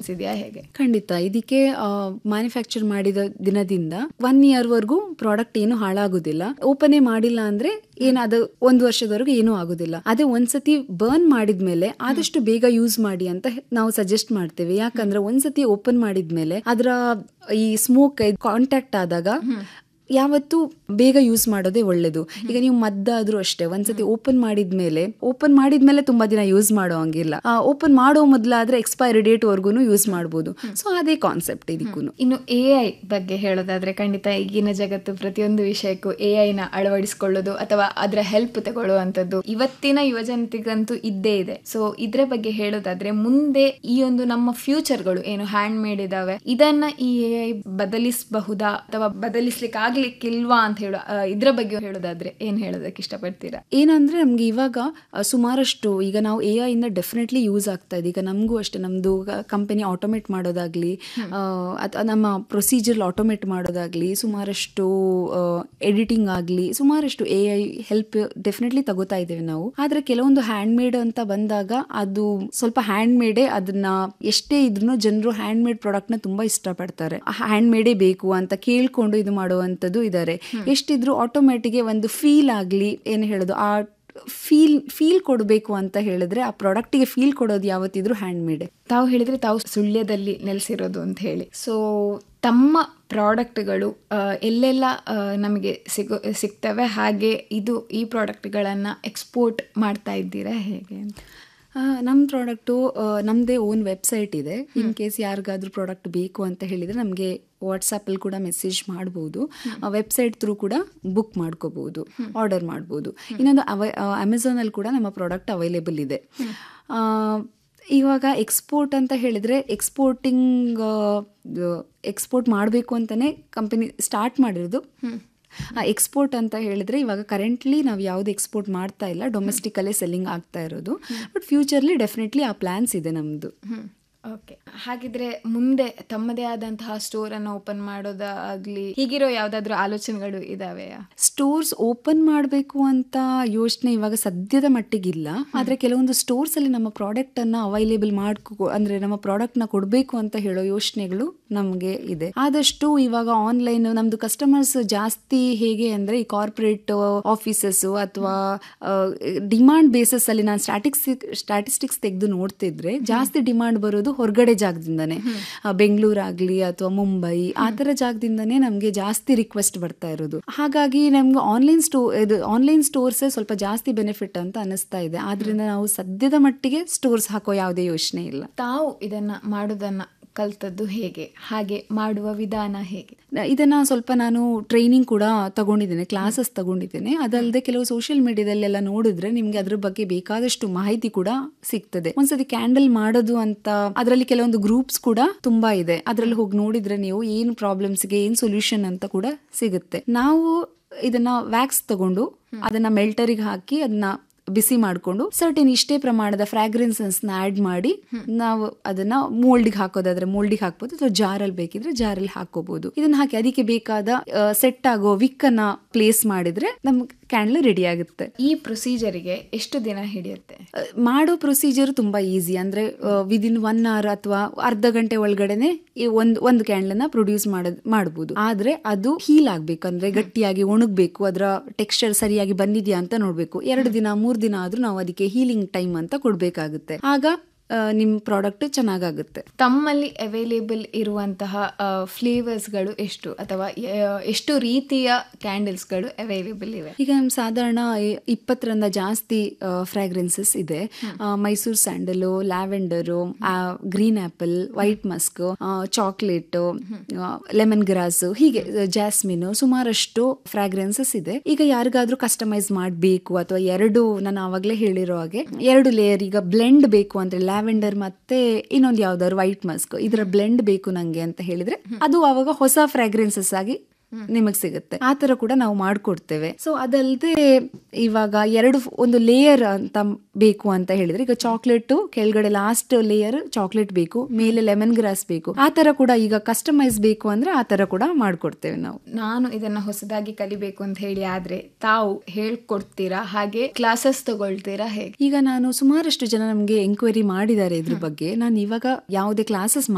ಇದೆಯಾ ಹೇಗೆ ಖಂಡಿತ ಇದಕ್ಕೆ ಮ್ಯಾನುಫ್ಯಾಕ್ಚರ್ ಮಾಡಿದ ದಿನದಿಂದ ಒನ್ ಇಯರ್ ವರ್ಗೂ ಪ್ರಾಡಕ್ಟ್ ಏನು ಹಾಳಾಗುದಿಲ್ಲ ಓಪನೇ ಮಾಡಿಲ್ಲ ಅಂದ್ರೆ ಏನಾದ ಒಂದು ವರ್ಷದವರೆಗೂ ಏನೂ ಆಗುದಿಲ್ಲ ಅದೇ ಒಂದ್ಸತಿ ಬರ್ನ್ ಮಾಡಿದ್ಮೇಲೆ ಆದಷ್ಟು ಬೇಗ ಯೂಸ್ ಮಾಡಿ ಅಂತ ನಾವು ಸಜೆಸ್ಟ್ ಮಾಡ್ತೇವೆ ಯಾಕಂದ್ರೆ ಒಂದ್ಸತಿ ಓಪನ್ ಮಾಡಿದ್ಮೇಲೆ ಅದರ ಈ ಸ್ಮೋಕ್ ಕಾಂಟ್ಯಾಕ್ಟ್ ಆದಾಗ ಯಾವತ್ತು ಬೇಗ ಯೂಸ್ ಮಾಡೋದೇ ಒಳ್ಳೇದು ಈಗ ನೀವು ಮದ್ದಾದ್ರೂ ಅಷ್ಟೇ ಒಂದ್ಸತಿ ಓಪನ್ ಮಾಡಿದ್ಮೇಲೆ ಓಪನ್ ಮಾಡಿದ್ಮೇಲೆ ತುಂಬಾ ದಿನ ಯೂಸ್ ಮಾಡೋ ಹಂಗಿಲ್ಲ ಓಪನ್ ಮಾಡೋ ಮೊದಲಾದ್ರೆ ಎಕ್ಸ್ಪೈರಿ ಡೇಟ್ ವರ್ಗು ಯೂಸ್ ಮಾಡ್ಬೋದು ಸೊ ಅದೇ ಕಾನ್ಸೆಪ್ಟ್ ಇದಕ್ಕೂ ಇನ್ನು ಎ ಐ ಬಗ್ಗೆ ಹೇಳೋದಾದ್ರೆ ಖಂಡಿತ ಈಗಿನ ಜಗತ್ತು ಪ್ರತಿಯೊಂದು ವಿಷಯಕ್ಕೂ ಎ ಐನ ಅಳವಡಿಸಿಕೊಳ್ಳೋದು ಅಥವಾ ಅದರ ಹೆಲ್ಪ್ ತಗೊಳ್ಳುವಂಥದ್ದು ಇವತ್ತಿನ ಯುವಜನತೆಗಂತೂ ಇದ್ದೇ ಇದೆ ಸೊ ಇದ್ರ ಬಗ್ಗೆ ಹೇಳೋದಾದ್ರೆ ಮುಂದೆ ಈ ಒಂದು ನಮ್ಮ ಫ್ಯೂಚರ್ಗಳು ಏನು ಹ್ಯಾಂಡ್ ಮೇಡ್ ಇದಾವೆ ಇದನ್ನ ಈ ಎ ಐ ಬದಲಿಸಬಹುದಾ ಅಥವಾ ಬದಲಿಸ್ಲಿಕ್ಕೆ ಆಗ್ಲಿಕ್ಕಿಲ್ವಾ ಅಂತ ಹೇಳೋ ಆ, ಇದ್ರ ಬಗ್ಗೆ ಹೇಳೋದಾದ್ರೆ ಏನ್ ಹೇಳೋದಕ್ಕೆ ಇಷ್ಟಪಡ್ತೀರಾ ಏನಂದ್ರೆ ನಮ್ಗೆ ಇವಾಗ ಆ, ಸುಮಾರಷ್ಟು ಈಗ ನಾವು ಎ ಐ ಇಂದ ಡೆಫಿನೆಟ್ಲಿ ಯೂಸ್ ಆಗ್ತಾ ಇದೆ ಈಗ ನಮಗೂ ಅಷ್ಟೇ ನಮ್ದು ಕಂಪನಿ ಆಟೋಮೇಟ್ ಮಾಡೋದಾಗ್ಲಿ ಅಥವಾ ನಮ್ಮ ಪ್ರೊಸೀಜರ್ ಆಟೋಮೇಟ್ ಮಾಡೋದಾಗ್ಲಿ ಸುಮಾರಷ್ಟು ಎಡಿಟಿಂಗ್ ಆಗಲಿ ಸುಮಾರಷ್ಟು ಎ ಐ ಹೆಲ್ಪ್ ಡೆಫಿನೆಟ್ಲಿ ತಗೋತಾ ಇದ್ದೇವೆ ನಾವು ಆದ್ರೆ ಕೆಲವೊಂದು ಹ್ಯಾಂಡ್ ಮೇಡ್ ಅಂತ ಬಂದಾಗ ಅದು ಸ್ವಲ್ಪ ಹ್ಯಾಂಡ್ ಮೇಡೇ ಅದನ್ನ ಎಷ್ಟೇ ಇದ್ರೂ ಜನರು ಹ್ಯಾಂಡ್ ಮೇಡ್ ಪ್ರಾಡಕ್ಟ್ ನ ತುಂಬಾ ಇಷ್ಟಪಡ್ತಾರೆ ಹ್ಯಾಂಡ್ ಮೇಡೇ ಬೇಕು ಅಂತ ಕೇಳ್ಕೊಂಡು ಇದು ಮಾಡುವಂತದ್ದು ಇದ್ದಾರೆ ಎಷ್ಟಿದ್ರು ಆಟೋಮ್ಯಾಟಿಗೆ ಒಂದು ಫೀಲ್ ಆಗ್ಲಿ ಏನು ಹೇಳೋದು ಆ ಫೀಲ್ ಫೀಲ್ ಕೊಡಬೇಕು ಅಂತ ಹೇಳಿದ್ರೆ ಆ ಪ್ರಾಡಕ್ಟಿಗೆ ಫೀಲ್ ಕೊಡೋದು ಯಾವತ್ತಿದ್ರು ಹ್ಯಾಂಡ್ ಮೇಡ್ ತಾವು ಹೇಳಿದ್ರೆ ತಾವು ಸುಳ್ಯದಲ್ಲಿ ನೆಲೆಸಿರೋದು ಅಂತ ಹೇಳಿ ಸೊ ತಮ್ಮ ಪ್ರಾಡಕ್ಟ್ಗಳು ಎಲ್ಲೆಲ್ಲ ಆ, ನಮಗೆ ಸಿಗೋ ಸಿಗ್ತವೆ ಹಾಗೆ ಇದು ಈ ಪ್ರಾಡಕ್ಟ್ಗಳನ್ನು ಎಕ್ಸ್ಪೋರ್ಟ್ ಮಾಡ್ತಾ ಇದ್ದೀರಾ ಹೇಗೆ ಅಂತ ನಮ್ಮ ಪ್ರಾಡಕ್ಟು ನಮ್ಮದೇ ಓನ್ ವೆಬ್ಸೈಟ್ ಇದೆ ಇನ್ ಕೇಸ್ ಯಾರಿಗಾದ್ರೂ ಪ್ರಾಡಕ್ಟ್ ಬೇಕು ಅಂತ ಹೇಳಿದರೆ ನಮಗೆ ವಾಟ್ಸಪ್ಪಲ್ಲಿ ಕೂಡ ಮೆಸೇಜ್ ಮಾಡ್ಬೋದು ವೆಬ್ಸೈಟ್ ಥ್ರೂ ಕೂಡ ಬುಕ್ ಮಾಡ್ಕೋಬಹುದು ಆರ್ಡರ್ ಮಾಡ್ಬೋದು ಇನ್ನೊಂದು ಅವ ಅಮೆಝಾನಲ್ಲಿ ಕೂಡ ನಮ್ಮ ಪ್ರಾಡಕ್ಟ್ ಅವೈಲೇಬಲ್ ಇದೆ ಆ, ಇವಾಗ ಎಕ್ಸ್ಪೋರ್ಟ್ ಅಂತ ಹೇಳಿದರೆ ಎಕ್ಸ್ಪೋರ್ಟಿಂಗ್ ಎಕ್ಸ್ಪೋರ್ಟ್ ಮಾಡಬೇಕು ಅಂತಲೇ ಕಂಪನಿ ಸ್ಟಾರ್ಟ್ ಮಾಡಿರೋದು ಎಕ್ಸ್ಪೋರ್ಟ್ ಅಂತ ಹೇಳಿದ್ರೆ ಇವಾಗ ಕರೆಂಟ್ಲಿ ನಾವು ಯಾವ್ದು ಎಕ್ಸ್ಪೋರ್ಟ್ ಮಾಡ್ತಾ ಇಲ್ಲ ಡೊಮೆಸ್ಟಿಕಲ್ಲೇ ಸೆಲ್ಲಿಂಗ್ ಆಗ್ತಾ ಇರೋದು ಬಟ್ ಫ್ಯೂಚರ್ಲಿ ಡೆಫಿನೆಟ್ಲಿ ಆ ಪ್ಲಾನ್ಸ್ ಇದೆ ನಮ್ಮದು ಓಕೆ ಹಾಗಿದ್ರೆ ಮುಂದೆ ತಮ್ಮದೇ ಆದಂತಹ ಸ್ಟೋರ್ ಅನ್ನು ಓಪನ್ ಮಾಡೋದಾಗ್ಲಿ ಹೀಗಿರೋ ಯಾವ್ದಾದ್ರು ಆಲೋಚನೆಗಳು ಇದಾವೆಯಾ ಸ್ಟೋರ್ಸ್ ಓಪನ್ ಮಾಡಬೇಕು ಅಂತ ಯೋಚನೆ ಇವಾಗ ಸದ್ಯದ ಮಟ್ಟಿಗಿಲ್ಲ ಆದರೆ ಕೆಲವೊಂದು ಸ್ಟೋರ್ಸ್ ಅಲ್ಲಿ ನಮ್ಮ ಪ್ರಾಡಕ್ಟ್ ಅನ್ನ ಅವೈಲೇಬಲ್ ಮಾಡ್ಕೊ ಅಂದ್ರೆ ನಮ್ಮ ಪ್ರಾಡಕ್ಟ್ ನ ಕೊಡಬೇಕು ಅಂತ ಹೇಳೋ ಯೋಚನೆಗಳು ನಮಗೆ ಇದೆ ಆದಷ್ಟು ಇವಾಗ ಆನ್ಲೈನ್ ನಮ್ದು ಕಸ್ಟಮರ್ಸ್ ಜಾಸ್ತಿ ಹೇಗೆ ಅಂದ್ರೆ ಈ ಕಾರ್ಪೊರೇಟ್ ಆಫೀಸಸ್ ಅಥವಾ ಡಿಮಾಂಡ್ ಬೇಸಸ್ ಅಲ್ಲಿ ನಾನು ಸ್ಟಾಟಿಕ್ಸ್ ಸ್ಟಾಟಿಸ್ಟಿಕ್ಸ್ ತೆಗೆದು ನೋಡ್ತಿದ್ರೆ ಜಾಸ್ತಿ ಡಿಮಾಂಡ್ ಬರೋದು ಹೊರಗಡೆ ಜಾಗದಿಂದಾನೆ ಬೆಂಗಳೂರು ಆಗ್ಲಿ ಅಥವಾ ಮುಂಬೈ ಆ ತರ ಜಾಗದಿಂದಾನೇ ನಮಗೆ ಜಾಸ್ತಿ ರಿಕ್ವೆಸ್ಟ್ ಬರ್ತಾ ಇರೋದು ಹಾಗಾಗಿ ನಮ್ಗೆ ಆನ್ಲೈನ್ ಸ್ಟೋ ಇದು ಆನ್ಲೈನ್ ಸ್ಟೋರ್ಸೇ ಸ್ವಲ್ಪ ಜಾಸ್ತಿ ಬೆನಿಫಿಟ್ ಅಂತ ಅನಿಸ್ತಾ ಇದೆ ಆದ್ರಿಂದ ನಾವು ಸದ್ಯದ ಮಟ್ಟಿಗೆ ಸ್ಟೋರ್ಸ್ ಹಾಕೋ ಯಾವುದೇ ಯೋಚನೆ ಇಲ್ಲ ತಾವು ಇದನ್ನ ಮಾಡೋದನ್ನ ಕಲ್ತದ್ದು ಹೇಗೆ ಹಾಗೆ ಮಾಡುವ ವಿಧಾನ ಹೇಗೆ ನ- ಇದನ್ನ ಸ್ವಲ್ಪ ನಾನು ಟ್ರೈನಿಂಗ್ ಕೂಡ ತಗೊಂಡಿದ್ದೇನೆ ಕ್ಲಾಸಸ್ ತಗೊಂಡಿದ್ದೇನೆ ಅದಲ್ಲದೆ ಕೆಲವು ಸೋಷಿಯಲ್ ಮೀಡಿಯಾದಲ್ಲೆಲ್ಲ ನೋಡಿದ್ರೆ ನಿಮ್ಗೆ ಅದ್ರ ಬಗ್ಗೆ ಬೇಕಾದಷ್ಟು ಮಾಹಿತಿ ಕೂಡ ಸಿಗ್ತದೆ ಒಂದ್ಸತಿ ಕ್ಯಾಂಡಲ್ ಮಾಡೋದು ಅಂತ ಅದರಲ್ಲಿ ಕೆಲವೊಂದು ಗ್ರೂಪ್ಸ್ ಕೂಡ ತುಂಬಾ ಇದೆ ಅದರಲ್ಲಿ ಹೋಗಿ ನೋಡಿದ್ರೆ ನೀವು ಏನು ಪ್ರಾಬ್ಲಮ್ಸ್ಗೆ ಏನು ಸೊಲ್ಯೂಷನ್ ಅಂತ ಕೂಡ ಸಿಗುತ್ತೆ ನಾವು ಇದನ್ನ ವ್ಯಾಕ್ಸ್ ತಗೊಂಡು ಅದನ್ನ ಮೆಲ್ಟರಿಗೆ ಹಾಕಿ ಅದನ್ನ ಬಿಸಿ ಮಾಡಿಕೊಂಡು ಸರ್ಟನ್ ಇಷ್ಟೇ ಪ್ರಮಾಣದ ಫ್ರಾಗ್ರೆನ್ಸಸ್ ನ ಆಡ್ ಮಾಡಿ ನಾವು ಅದನ್ನ ಮೋಲ್ಡಿಗೆ ಹಾಕೋದಾದ್ರೆ ಮೋಲ್ಡಿಗೆ ಹಾಕ್ಬೋದು ಅಥವಾ ಜಾರಲ್ಲಿ ಬೇಕಿದ್ರೆ ಜಾರಲ್ಲಿ ಹಾಕೋಬಹುದು ಇದನ್ನ ಹಾಕಿ ಅದಕ್ಕೆ ಬೇಕಾದ ಸೆಟ್ ಆಗೋ ವಿಕ್ ಅನ್ನ ಪ್ಲೇಸ್ ಮಾಡಿದ್ರೆ ನಮ್ ಕ್ಯಾಂಡಲ್ ರೆಡಿ ಆಗುತ್ತೆ ಈ ಪ್ರೊಸೀಜರಿಗೆ ಎಷ್ಟು ದಿನ ಹಿಡಿಯುತ್ತೆ ಅಹ್, ಮಾಡೋ ಪ್ರೊಸೀಜರ್ ತುಂಬಾ ಈಸಿ ಅಂದ್ರೆ ವಿದಿನ್ ಒನ್ ಅವರ್ ಅಥವಾ ಅರ್ಧ ಗಂಟೆ ಒಳಗಡೆನೆ ಈ ಒಂದ್ ಒಂದು ಕ್ಯಾಂಡಲ್ ನ ಪ್ರೊಡ್ಯೂಸ್ ಮಾಡೋದ್ ಮಾಡ್ಬೋದು ಆದ್ರೆ ಅದು ಹೀಲ್ ಆಗ್ಬೇಕು ಅಂದ್ರೆ ಗಟ್ಟಿಯಾಗಿ ಒಣಗಬೇಕು ಅದರ ಟೆಕ್ಸ್ಚರ್ ಸರಿಯಾಗಿ ಬಂದಿದ್ಯಾ ಅಂತ ನೋಡ್ಬೇಕು ಎರಡು ದಿನ ಮೂರ್ ದಿನ ಆದ್ರೂ ನಾವು ಅದಕ್ಕೆ ಹೀಲಿಂಗ್ ಟೈಮ್ ಅಂತ ಕೊಡ್ಬೇಕಾಗುತ್ತೆ ಆಗ ಆ, ನಿಮ್ ಪ್ರಾಡಕ್ಟ್ ಚೆನ್ನಾಗಾಗುತ್ತೆ ತಮ್ಮಲ್ಲಿ ಅವೈಲೇಬಲ್ ಇರುವಂತಹ ಫ್ಲೇವರ್ಸ್ಗಳು ಎಷ್ಟು ಅಥವಾ ಆ, ಎಷ್ಟು ರೀತಿಯ ಕ್ಯಾಂಡಲ್ಸ್ಗಳು ಅವೈಲೇಬಲ್ ಇವೆ ಈಗ ನಮ್ ಸಾಧಾರಣ ಇ- ಇಪ್ಪತ್ತರಿಂದ ಜಾಸ್ತಿ ಫ್ರಾಗ್ರೆನ್ಸಸ್ ಇದೆ Mysore sandal lavender green apple white musk chocolate lemongrass ಹೀಗೆ ಜಾಸ್ಮಿನ್ ಸುಮಾರಷ್ಟು ಫ್ರಾಗ್ರೆನ್ಸಸ್ ಇದೆ ಈಗ ಯಾರಿಗಾದ್ರೂ ಕಸ್ಟಮೈಸ್ ಮಾಡಬೇಕು ಅಥವಾ ಎರಡು ನಾನು ಆವಾಗಲೇ ಹೇಳಿರೋ ಹಾಗೆ ಎರಡು ಲೇಯರ್ ಈಗ ಬ್ಲೆಂಡ್ ಬೇಕು ಅಂದ್ರೆ ಲ್ಯಾವೆಂಡರ್ ಮತ್ತೆ ಇನ್ನೊಂದು ಯಾವ್ದಾದ್ರು ವೈಟ್ ಮಸ್ಕ್ ಇದರ ಬ್ಲೆಂಡ್ ಬೇಕು ನಂಗೆ ಅಂತ ಹೇಳಿದ್ರೆ ಅದು ಅವಾಗ ಹೊಸ ಫ್ರಾಗ್ರೆನ್ಸಸ್ ಆಗಿ ನಿಮಗೆ ಸಿಗುತ್ತೆ ಆ ತರ ಕೂಡ ನಾವು ಮಾಡ್ಕೊಡ್ತೇವೆ ಸೊ ಅದಲ್ಲದೆ ಇವಾಗ ಎರಡು ಫ್- ಒಂದು ಲೇಯರ್ ಅಂತ ಬೇಕು ಅಂತ ಹೇಳಿದ್ರೆ ಈಗ ಚಾಕ್ಲೇಟ್ ಕೆಳಗಡೆ ಲಾಸ್ಟ್ ಲೇಯರ್ ಚಾಕ್ಲೇಟ್ ಬೇಕು ಮೇಲೆ ಲೆಮನ್ ಗ್ರಾಸ್ ಬೇಕು ಆ ತರ ಕೂಡ ಈಗ ಕಸ್ಟಮೈಸ್ ಬೇಕು ಅಂದ್ರೆ ಆ ತರ ಕೂಡ ಮಾಡ್ಕೊಡ್ತೇವೆ ನಾವು ನಾನು ಇದನ್ನ ಹೊಸದಾಗಿ ಕಲಿಬೇಕು ಅಂತ ಹೇಳಿ ಆದ್ರೆ ತಾವು ಹೇಳ್ಕೊಡ್ತೀರಾ ಹಾಗೆ ಕ್ಲಾಸಸ್ ತಗೊಳ್ತೀರಾ ಹೇಗೆ ಈಗ ನಾನು ಸುಮಾರಷ್ಟು ಜನ ನಮಗೆ ಎಂಕ್ವೈರಿ ಮಾಡಿದ್ದಾರೆ ಇದ್ರ ಬಗ್ಗೆ ನಾನು ಇವಾಗ ಯಾವುದೇ ಕ್ಲಾಸಸ್